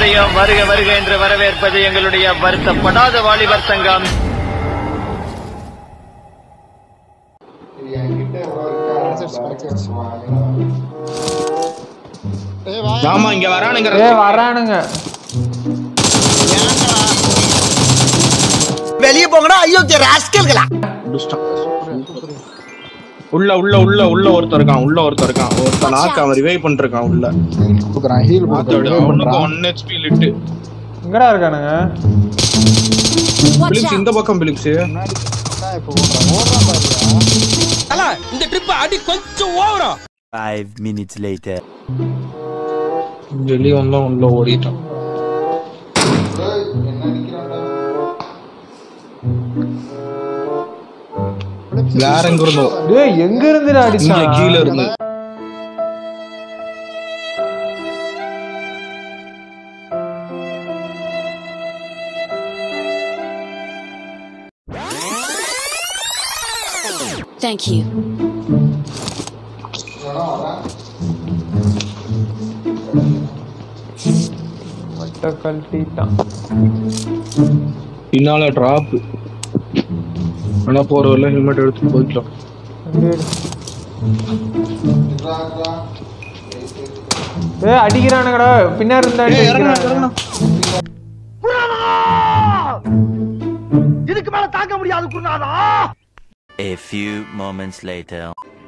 அனைவரையும் வருக வருக என்று வரவேற்பது எங்களுடைய வருத்தப்படாத வாலிபர் சங்கம் இது என்கிட்ட எவ்வளவு இருக்கா ஆமா இங்க வரானுங்க ஏ வரானுங்க வெளியே போங்கடா ஐயோ ராஸ்கல்களா முடிச்சிட்டான். உள்ள உள்ள உள்ள உள்ள ஒருத்தர் இருக்கான் உள்ள ஒருத்தர் இருக்கான் ஒருத்தன் நாக்கு அவன் ரிவைவ் பண்ணிருக்கான் உள்ள கொடுக்குறான் ஹீல் அதோட அவனுக்கு ஒன் ஹெச்பி லிட்டு எங்கடா இருக்கானுங்க Watch பிலிப்ஸ் out! இந்த பக்கம் பிலிப்ஸ் முன்னாடி இப்போ ஓடுறான் ஓடுறான் பாருயா Five minutes later. வெளியே வந்தா உள்ள ஓடிட்டான் என்ன நிக்கிறான்டா வேற எங்க இருந்தோ டேய் எங்க இருந்துடா இங்க அடிச்சான் கீழ இருந்து Thank you. மட்ட கழட்டிட்டான் பின்னால டிராப் ஆனா போற வரல ஹெல்மெட் எடுத்து போய்க்கலாம் அப்படியே இரு. ஏய் அடிக்கிறானுங்கடா பின்னாடி இருந்தா ஏய், இறங்குடா, அடிக்கிறானுங்க. இறங்குடா. A few moments later.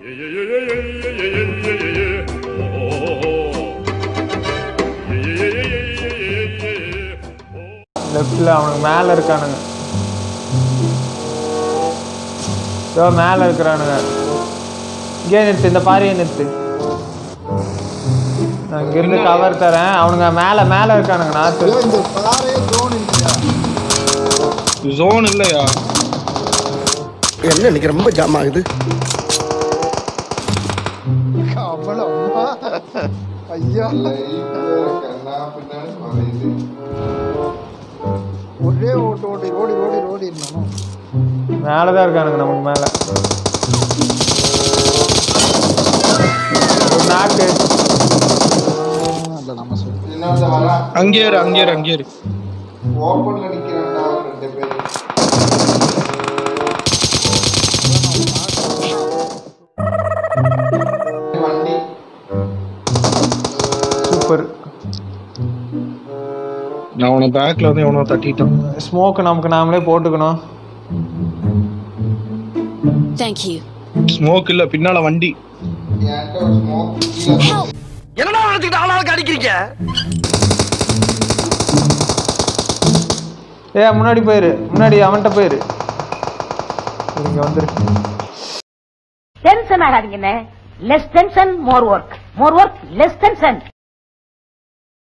லெஃப்ட்ல அவனுக்கு மேல இருக்கானுங்க இதோ மேல இருக்கிறானுங்க இங்கே நிறுத்து இந்த பாரியை நிறுத்து நான் இங்கிருந்து கவர் தரேன் அவனுங்க மேல மேல இருக்கானுங்க நாத்து ஐயோ, இந்த பாறை ஜோன் இல்லையா ஜோன் இல்லையா என்ன இன்னைக்கு ரொம்ப ஜாம் ஆகுது அவ்வளோ அம்மா ஐயா கண்ணா பின்னாடி வரையுது ஒரே ஓட்டு ஓடி ஓடி ஓடி ஓடி இருந்தாலும் மேலதான் இருக்கானுங்க நமக்கு மேல ஒரு நாக்கு இல்லை நம்ம சொல்லி இன்னொருத்த வரா அங்கே இரு அங்கே இரு அங்கே இரு ஓப்பன்ல நிக்கிறான்டா ரெண்டு பேரு வண்டி சூப்பர் நான் அவனை பேக்ல வந்து எவனோ தட்டிட்டான் ஸ்மோக் நமக்கு நாமளே போட்டுக்கணும் Thank you. ஸ்மோக் இல்ல பின்னால வண்டி என்கிட்ட ஒரு ஸ்மோக் கீழே Help! என்னடா வளர்த்துக்கிட்டு ஆளாளுக்கு அடிக்கிறீங்க ஏ முன்னாடி போயிரு முன்னாடி அவன்கிட்ட போயிரு இங்க வந்துரு டென்ஷன் ஆகாதீங்கண்ணே less tension more work more work less tension